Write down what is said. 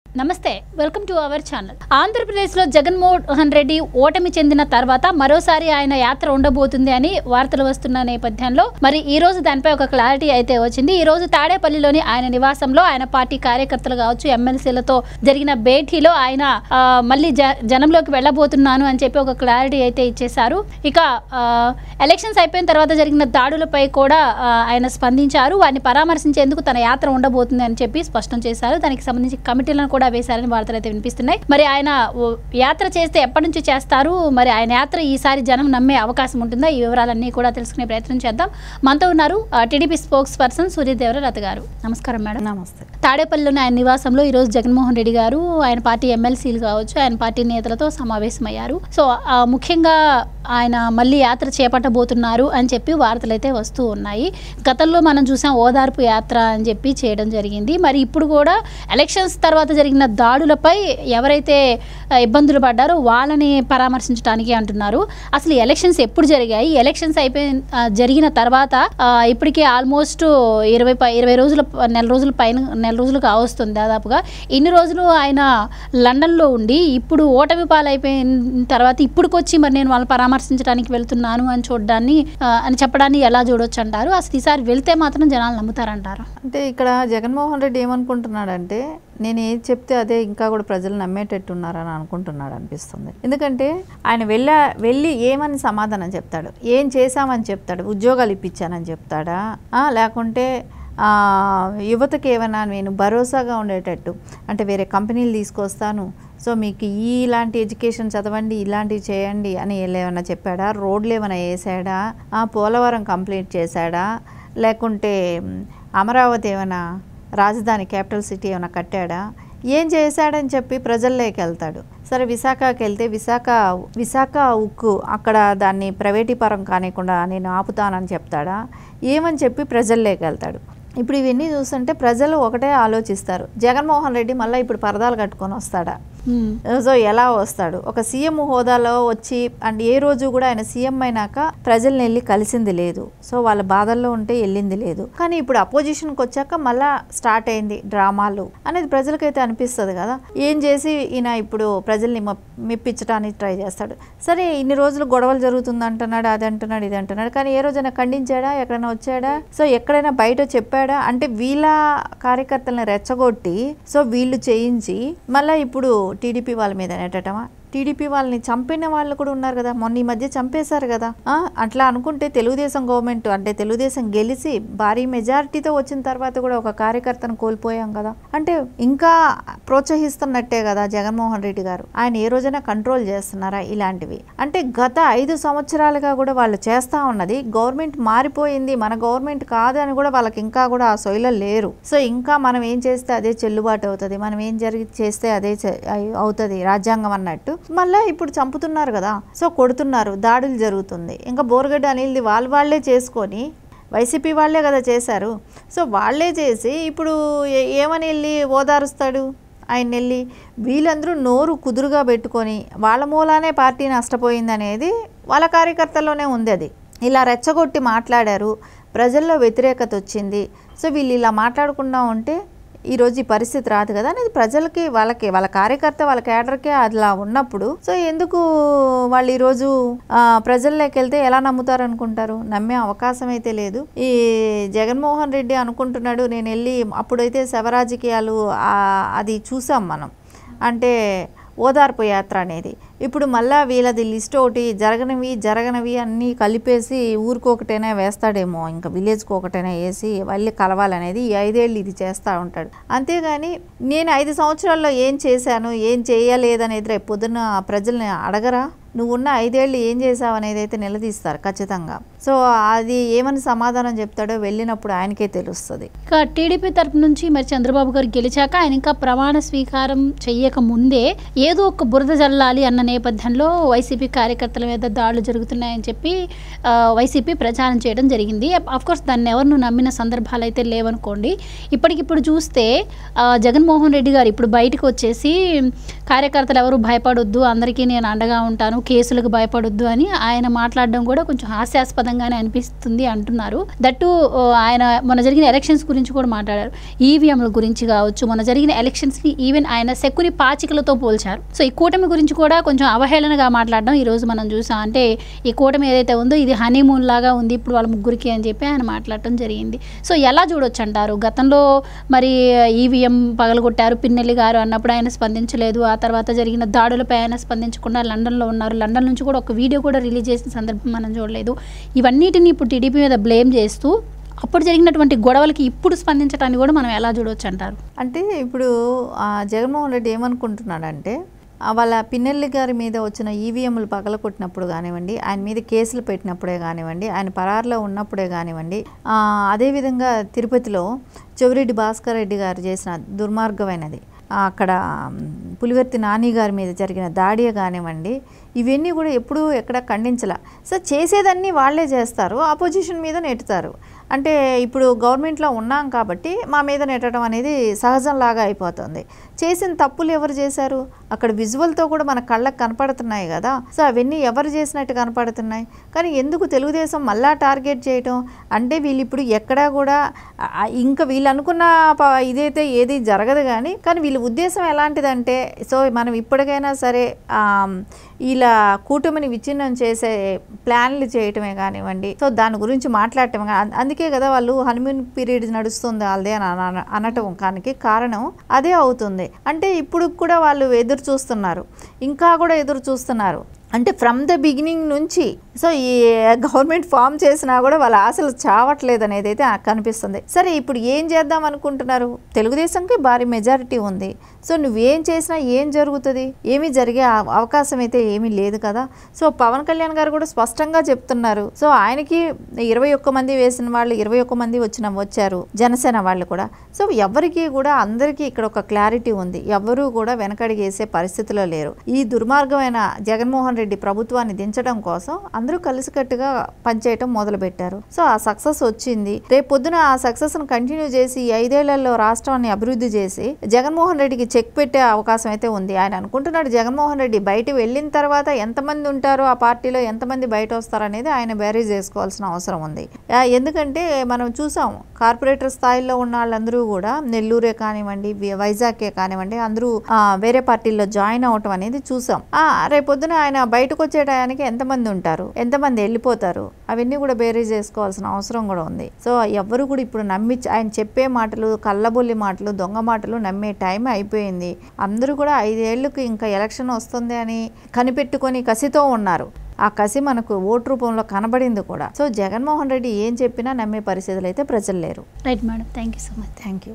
నమస్తే welcome to our channel ఆంధ్రప్రదేశ్లో జగన్మోహన్ రెడ్డి ఓటమి చెందిన తర్వాత మరోసారి ఆయన యాత్ర ఉండబోతుంది అని వార్తలు వస్తున్న నేపథ్యంలో మరి ఈ రోజు దానిపై ఒక క్లారిటీ అయితే వచ్చింది ఈ రోజు తాడేపల్లిలోని ఆయన నివాసంలో ఆయన పార్టీ కార్యకర్తలు కావచ్చు ఎమ్మెల్సీలతో జరిగిన భేటీలో ఆయన ఆ, మళ్ళీ జ జనంలోకి వెళ్ళబోతున్నాను అని చెప్పి ఒక క్లారిటీ అయితే ఇచ్చేశారు ఇక ఆ, ఎలక్షన్స్ అయిపోయిన తర్వాత జరిగిన దాడులపై కూడా ఆ, ఆయన స్పందించారు వారిని పరామర్శించేందుకు తన యాత్ర ఉండబోతుంది అని చెప్పి స్పష్టం చేశారు దానికి సంబంధించి కమిటీలను కూడా వేశారని వార్తలు అయితే వినిపిస్తున్నాయి మరి ఆయన ఓ, యాత్ర చేస్తే ఎప్పటి నుంచి చేస్తారు మరి ఆయన యాత్ర ఈసారి జనం నమ్మే అవకాశం ఉంటుందా ఈ వివరాలన్నీ కూడా తెలుసుకునే ప్రయత్నం చేద్దాం మనతో ఉన్నారు టీడీపీ స్పోక్స్ పర్సన్ సూర్యదేవరలత గారు నమస్కారం మేడం నమస్తే తాడేపల్లిలోని ఆయన నివాసంలో ఈరోజు జగన్మోహన్ రెడ్డి గారు ఆయన పార్టీ ఎమ్మెల్సీలు కావచ్చు ఆయన పార్టీ నేతలతో సమావేశమయ్యారు సో ఆ, ముఖ్యంగా ఆయన మళ్ళీ యాత్ర చేపట్టబోతున్నారు అని చెప్పి వార్తలు అయితే వస్తూ ఉన్నాయి గతంలో మనం చూసాం ఓదార్పు యాత్ర అని చెప్పి చేయడం జరిగింది మరి ఇప్పుడు కూడా ఎలక్షన్స్ తర్వాత జరిగిన దాడులపై ఎవరైతే ఆ, ఇబ్బందులు పడ్డారో వాళ్ళని పరామర్శించడానికి అంటున్నారు అసలు ఈ ఎలక్షన్స్ ఎప్పుడు జరిగాయి ఎలక్షన్స్ అయిపోయిన ఆ, జరిగిన తర్వాత ఆ, ఇప్పటికే ఆల్మోస్ట్ ఇరవై పై ఇరవై రోజుల ప- నెల రోజుల పైన నెల రోజులు కావస్తుంది దాదాపుగా ఇన్ని రోజులు ఆయన లండన్లో ఉండి ఇప్పుడు ఓటమి పాలైపోయిన తర్వాత ఇప్పుడుకొచ్చి మరి నేను వాళ్ళని పరామర్శించడానికి వెళ్తున్నాను అని చూడడాన్ని ఆ, అని చెప్పడాన్ని ఎలా చూడొచ్చు అంటారు అసలు ఈసారి వెళ్తే మాత్రం జనాలు నమ్ముతారంటారు అంటే ఇక్కడ జగన్మోహన్ రెడ్డి ఏమనుకుంటున్నాడంటే నేను ఏది చెప్తే అదే ఇంకా కూడా ప్రజలు నమ్మేటట్టు ఉన్నారని అనుకుంటున్నాడు అనిపిస్తుంది ఎందుకంటే ఆయన వెళ్ళ వెళ్ళి ఏమని సమాధానం చెప్తాడు ఏం చేశామని చెప్తాడు ఉద్యోగాలు ఇప్పించానని చెప్తాడా ఆ, లేకుంటే ఆ, యువతకి ఏమైనా నేను భరోసాగా ఉండేటట్టు అంటే వేరే కంపెనీలు తీసుకొస్తాను సో మీకు ఈ ఇలాంటి ఎడ్యుకేషన్ చదవండి ఇలాంటివి చేయండి అని ఏమైనా చెప్పాడా రోడ్లు ఏమైనా వేసాడా ఆ, పోలవరం కంప్లీట్ చేశాడా లేకుంటే మ్, అమరావతి ఏమైనా రాజధాని క్యాపిటల్ సిటీ ఏమైనా కట్టాడా ఏం చేశాడని చెప్పి ప్రజల్లోకి వెళ్తాడు సరే విశాఖకి వెళ్తే విశాఖ విశాఖ ఉక్కు అక్కడ దాన్ని ప్రైవేటీపరం కానికుండా నేను ఆపుతానని చెప్తాడా ఏమని చెప్పి ప్రజల్లోకి వెళ్తాడు ఇప్పుడు ఇవన్నీ చూస్తుంటే ప్రజలు ఒకటే ఆలోచిస్తారు జగన్మోహన్ రెడ్డి మళ్ళీ ఇప్పుడు పరదాలు కట్టుకొని వస్తాడా హ్మ్. సో ఎలా వస్తాడు ఒక సీఎం హోదాలో వచ్చి అండ్ ఏ రోజు కూడా ఆయన సీఎం అయినాక ప్రజల్ని వెళ్ళి కలిసింది లేదు సో వాళ్ళ బాధల్లో ఉంటే వెళ్ళింది లేదు కానీ ఇప్పుడు అపోజిషన్కి వచ్చాక మళ్ళా స్టార్ట్ అయింది డ్రామాలు అనేది ప్రజలకైతే అనిపిస్తుంది కదా ఏం చేసి ఈయన ఇప్పుడు ప్రజల్ని మొ- మెప్పించడానికి ట్రై చేస్తాడు సరే ఇన్ని రోజులు గొడవలు జరుగుతుంది అంటున్నాడు అది అంటున్నాడు ఇది అంటున్నాడు కానీ ఏ రోజైనా ఖండించాడా ఎక్కడైనా వచ్చాడా సో ఎక్కడైనా బయట చెప్పాడా అంటే వీళ్ళ కార్యకర్తలను రెచ్చగొట్టి సో వీళ్ళు చేయించి మళ్ళీ ఇప్పుడు టీడీపీ వాళ్ళ మీద నెట్టటమా టీడీపీ వాళ్ళని చంపిన వాళ్ళు కూడా ఉన్నారు కదా మొన్న ఈ మధ్య చంపేశారు కదా ఆ, అట్లా అనుకుంటే తెలుగుదేశం గవర్నమెంట్ అంటే తెలుగుదేశం గెలిచి భారీ మెజారిటీతో వచ్చిన తర్వాత కూడా ఒక కార్యకర్తను కోల్పోయాం కదా అంటే ఇంకా ప్రోత్సహిస్తున్నట్టే కదా జగన్మోహన్ రెడ్డి గారు ఆయన ఏ రోజైనా కంట్రోల్ చేస్తున్నారా ఇలాంటివి అంటే గత ఐదు సంవత్సరాలుగా కూడా వాళ్ళు చేస్తా ఉన్నది గవర్నమెంట్ మారిపోయింది మన గవర్నమెంట్ కాదు అని కూడా వాళ్ళకి ఇంకా కూడా ఆ సొయిలో లేరు సో ఇంకా మనం ఏం చేస్తే అదే చెల్లుబాటు అవుతుంది మనం ఏం జరిగి చేస్తే అదే చే- అయి- అవుతుంది రాజ్యాంగం అన్నట్టు మళ్ళీ ఇప్పుడు చంపుతున్నారు కదా సో కొడుతున్నారు దాడులు జరుగుతుంది ఇంకా బోరగడ్డ అనిల్ది వాళ్ళు వాళ్ళే చేసుకొని వైసీపీ వాళ్ళే కదా చేశారు సో వాళ్ళే చేసి ఇప్పుడు ఏ- ఏమని వెళ్ళి ఓదారుస్తాడు ఆయన వెళ్ళి వీళ్ళందరూ నోరు కుదురుగా పెట్టుకొని వాళ్ళ మూలానే పార్టీ నష్టపోయింది అనేది వాళ్ళ కార్యకర్తల్లోనే ఉంది అది ఇలా రెచ్చగొట్టి మాట్లాడారు ప్రజల్లో వ్యతిరేకత వచ్చింది సో వీళ్ళు ఇలా మాట్లాడకుండా ఉంటే ఈరోజు ఈ పరిస్థితి రాదు కదా అనేది ప్రజలకి వాళ్ళకి వాళ్ళ కార్యకర్త వాళ్ళ కేడర్కే అలా ఉన్నప్పుడు సో ఎందుకు వాళ్ళు ఈరోజు ఆ, ప్రజల్లోకి వెళ్తే ఎలా నమ్ముతారు అనుకుంటారు నమ్మే అవకాశం అయితే లేదు ఈ జగన్మోహన్ రెడ్డి అనుకుంటున్నాడు నేను వెళ్ళి అప్పుడైతే శవరాజకీయాలు ఆ, అది చూసాం మనం అంటే ఓదార్పు యాత్ర అనేది ఇప్పుడు మళ్ళా వీళ్ళది లిస్ట్ ఒకటి జరగనివి జరగనివి అన్నీ కలిపేసి ఊరికొకటైనా వేస్తాడేమో ఇంకా విలేజ్కి ఒకటైనా వేసి మళ్ళీ కలవాలనేది ఈ ఐదేళ్ళు ఇది చేస్తూ ఉంటాడు అంతేగాని నేను ఐదు సంవత్సరాల్లో ఏం చేశాను ఏం చేయలేదనేది రేపు పొద్దున్న ప్రజల్ని అడగరా నువ్వు ఉన్న ఐదేళ్ళు ఏం చేసావు అనేది అయితే నిలదీస్తారు ఖచ్చితంగా సో అది ఏమని సమాధానం చెప్తాడో వెళ్ళినప్పుడు ఆయనకే తెలుస్తుంది ఇక టీడీపీ తరపు నుంచి మరి చంద్రబాబు గారు గెలిచాక ఆయన ఇంకా ప్రమాణ స్వీకారం చెయ్యక ముందే ఏదో ఒక బురద జల్లాలి అన్న నేపథ్యంలో వైసీపీ కార్యకర్తల మీద దాడులు జరుగుతున్నాయని చెప్పి ఆ, వైసీపీ ప్రచారం చేయడం జరిగింది అఫ్ కోర్స్ దాన్ని ఎవరిను నమ్మిన సందర్భాలు అయితే లేవనుకోండి ఇప్పటికిప్పుడు చూస్తే ఆ, జగన్మోహన్ రెడ్డి గారు ఇప్పుడు బయటకు వచ్చేసి కార్యకర్తలు ఎవరు భయపడొద్దు అందరికీ నేను అండగా ఉంటాను కేసులకు భయపడొద్దు అని ఆయన మాట్లాడడం కూడా కొంచెం హాస్యాస్పదంగానే అనిపిస్తుంది అంటున్నారు దట్టు ఓ, ఆయన మొన్న జరిగిన ఎలక్షన్స్ గురించి కూడా మాట్లాడారు ఈవీఎంల గురించి కావచ్చు మొన్న జరిగిన ఎలక్షన్స్ని ఈవెన్ ఆయన సెక్యూరి పాచికలతో పోల్చారు సో ఈ కూటమి గురించి కూడా కొంచెం అవహేళనగా మాట్లాడడం ఈ రోజు మనం చూసాం అంటే ఈ కూటమి ఏదైతే ఉందో ఇది హనీమూన్ లాగా ఉంది ఇప్పుడు వాళ్ళ ముగ్గురికి అని చెప్పి ఆయన మాట్లాడటం జరిగింది సో ఎలా చూడొచ్చు అంటారు గతంలో మరి ఈవీఎం పగలగొట్టారు పిన్నెల్లి గారు అన్నప్పుడు ఆయన స్పందించలేదు ఆ తర్వాత జరిగిన దాడులపై ఆయన స్పందించకుండా లండన్లో ఉన్నారు లండన్ నుంచి కూడా ఒక వీడియో కూడా రిలీజ్ చేసిన సందర్భం మనం చూడలేదు ఇవన్నిటిని ఇప్పుడు టీడీపీ మీద బ్లేమ్ చేస్తూ అప్పుడు జరిగినటువంటి గొడవలకి ఇప్పుడు స్పందించడాన్ని కూడా మనం ఎలా చూడొచ్చు అంటారు అంటే ఇప్పుడు ఆ, జగన్మోహన్ రెడ్డి ఏమనుకుంటున్నాడంటే ఆ, వాళ్ళ పిన్నెల్లి గారి మీద వచ్చిన ఈవీఎంలు పగలకొట్టినప్పుడు కానివ్వండి ఆయన మీద కేసులు పెట్టినప్పుడే కానివ్వండి ఆయన పరారులో ఉన్నప్పుడే కానివ్వండి ఆ, అదేవిధంగా తిరుపతిలో చెవిరెడ్డి భాస్కర్ రెడ్డి గారు చేసిన దుర్మార్గమైనది ఆ, అక్కడ మ్, పులివర్తి నాని గారి మీద జరిగిన దాడియే కానివ్వండి ఇవన్నీ కూడా ఎప్పుడూ ఎక్కడ ఖండించలా సో చేసేదన్నీ వాళ్ళే చేస్తారు ఆపోజిషన్ మీద నెట్టుతారు అంటే ఇప్పుడు గవర్నమెంట్లో ఉన్నాం కాబట్టి మా మీద నెట్టడం అనేది సహజంలాగా అయిపోతుంది చేసిన తప్పులు ఎవరు చేశారు అక్కడ విజువల్తో కూడా మన కళ్ళకు కనపడుతున్నాయి కదా సో అవన్నీ ఎవరు చేసినట్టు కనపడుతున్నాయి కానీ ఎందుకు తెలుగుదేశం మళ్ళా టార్గెట్ చేయటం అంటే వీళ్ళు ఇప్పుడు ఎక్కడా కూడా ఆ, ఇంకా వీళ్ళు అనుకున్న ప- ఇదైతే ఏది జరగదు కానీ కానీ వీళ్ళ ఉద్దేశం ఎలాంటిదంటే సో మనం ఇప్పటికైనా సరే ఆ, ఇలా కూటమిని విచ్ఛిన్నం చేసే ప్లాన్లు చేయటమే కానివ్వండి సో దాని గురించి మాట్లాడటం కా- అం- అందుకే కదా వాళ్ళు హనుమూన్ పీరియడ్ నడుస్తుంది వాళ్ళదే అని అన- అనటం కానికి కారణం అదే అవుతుంది అంటే ఇప్పుడు కూడా వాళ్ళు ఎదురు చూస్తున్నారు ఇంకా కూడా ఎదురు చూస్తున్నారు అంటే ఫ్రమ్ ద బిగినింగ్ నుంచి సో ఈ గవర్నమెంట్ ఫామ్ చేసినా కూడా వాళ్ళ ఆశలు చావట్లేదు అనేది అయితే నాకు కనిపిస్తుంది సరే ఇప్పుడు ఏం చేద్దాం అనుకుంటున్నారు తెలుగుదేశంకి భారీ మెజారిటీ ఉంది సో నువ్వేం చేసినా ఏం జరుగుతుంది ఏమీ జరిగే అవ- అవకాశం అయితే ఏమీ లేదు కదా సో పవన్ కళ్యాణ్ గారు కూడా స్పష్టంగా చెప్తున్నారు సో ఆయనకి ఇరవై ఒక్క మంది వేసిన వాళ్ళు ఇరవై ఒక్క మంది వచ్చిన వచ్చారు జనసేన వాళ్ళు కూడా సో ఎవరికి కూడా అందరికీ ఇక్కడ ఒక క్లారిటీ ఉంది ఎవరూ కూడా వెనకడిగేసే పరిస్థితిలో లేరు ఈ దుర్మార్గమైన జగన్మోహన్ రెడ్డి ప్రభుత్వాన్ని దించడం కోసం అందరూ కలిసికట్టుగా పనిచేయటం మొదలుపెట్టారు సో ఆ సక్సెస్ వచ్చింది రేపు పొద్దున ఆ సక్సెస్ ను కంటిన్యూ చేసి ఈ ఐదేళ్లలో రాష్ట్రాన్ని అభివృద్ధి చేసి జగన్మోహన్ రెడ్డికి చెక్ పెట్టే అవకాశం అయితే ఉంది ఆయన అనుకుంటున్నాడు జగన్మోహన్ రెడ్డి బయట వెళ్ళిన తర్వాత ఎంతమంది ఉంటారో ఆ పార్టీలో ఎంతమంది బయట వస్తారనేది ఆయన బ్యారేజ్ చేసుకోవాల్సిన అవసరం ఉంది ఆ, ఎందుకంటే మనం చూసాం కార్పొరేటర్ స్థాయిలో ఉన్న వాళ్ళందరూ కూడా నెల్లూరే కానివ్వండి వి- వైజాగే కానివ్వండి అందరూ ఆ, వేరే పార్టీల్లో జాయిన్ అవటం అనేది చూసాం ఆ, రేపొద్దున ఆయన బయటకు వచ్చే టయానికి ఎంతమంది ఉంటారు ఎంతమంది వెళ్ళిపోతారు అవన్నీ కూడా బేరీజ్ చేసుకోవాల్సిన అవసరం కూడా ఉంది సో ఎవరు కూడా ఇప్పుడు నమ్మి ఆయన చెప్పే మాటలు కళ్ళబొల్లి మాటలు దొంగ మాటలు నమ్మే టైం అయిపోయింది అందరూ కూడా ఐదేళ్లకు ఇంకా ఎలక్షన్ వస్తుంది అని కనిపెట్టుకొని కసితో ఉన్నారు ఆ కసి మనకు ఓటు రూపంలో కనబడింది కూడా సో జగన్మోహన్ రెడ్డి ఏం చెప్పినా నమ్మే పరిస్థితులు అయితే ప్రజలు లేరు right madam thank you so much thank you